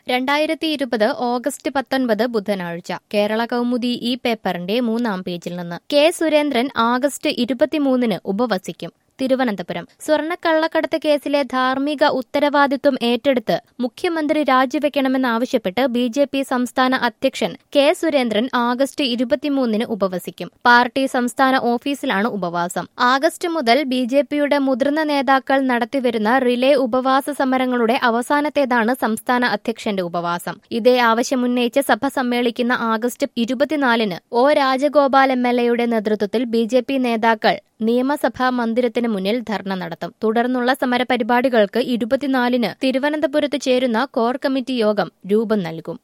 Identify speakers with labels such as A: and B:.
A: രണ്ടായിരത്തി ഇരുപത് ഓഗസ്റ്റ് പത്തൊൻപത് ബുധനാഴ്ച കേരള കൗമുദി ഈ പേപ്പറിന്റെ മൂന്നാം പേജിൽ നിന്ന് കെ സുരേന്ദ്രൻ ആഗസ്റ്റ് ഇരുപത്തിമൂന്നിന് ഉപവസിക്കും തിരുവനന്തപുരം സ്വർണ്ണക്കള്ളക്കടത്ത് കേസിലെ ധാർമ്മിക ഉത്തരവാദിത്വം ഏറ്റെടുത്ത് മുഖ്യമന്ത്രി രാജിവെക്കണമെന്നാവശ്യപ്പെട്ട് ബി ജെ പി സംസ്ഥാന അധ്യക്ഷൻ കെ സുരേന്ദ്രൻ ആഗസ്റ്റ് ഇരുപത്തിമൂന്നിന് ഉപവസിക്കും പാർട്ടി സംസ്ഥാന ഓഫീസിലാണ് ഉപവാസം ആഗസ്റ്റ് മുതൽ ബി ജെ പിയുടെ മുതിർന്ന നേതാക്കൾ നടത്തിവരുന്ന റിലേ ഉപവാസ സമരങ്ങളുടെ അവസാനത്തേതാണ് സംസ്ഥാന അധ്യക്ഷന്റെ ഉപവാസം ഇതേ ആവശ്യമുന്നയിച്ച് സഭ സമ്മേളിക്കുന്ന ആഗസ്റ്റ് ഇരുപത്തിനാലിന് ഒ രാജഗോപാൽ എം എൽ എയുടെ നേതൃത്വത്തിൽ ബി ജെ പി നേതാക്കൾ നിയമസഭാ മന്ദിരത്തിന് മുന്നിൽ ധർണ നടത്തും തുടർന്നുള്ള സമരപരിപാടികൾക്ക് ഇരുപത്തിനാലിന് തിരുവനന്തപുരത്ത് ചേരുന്ന കോർ കമ്മിറ്റി യോഗം രൂപം നൽകും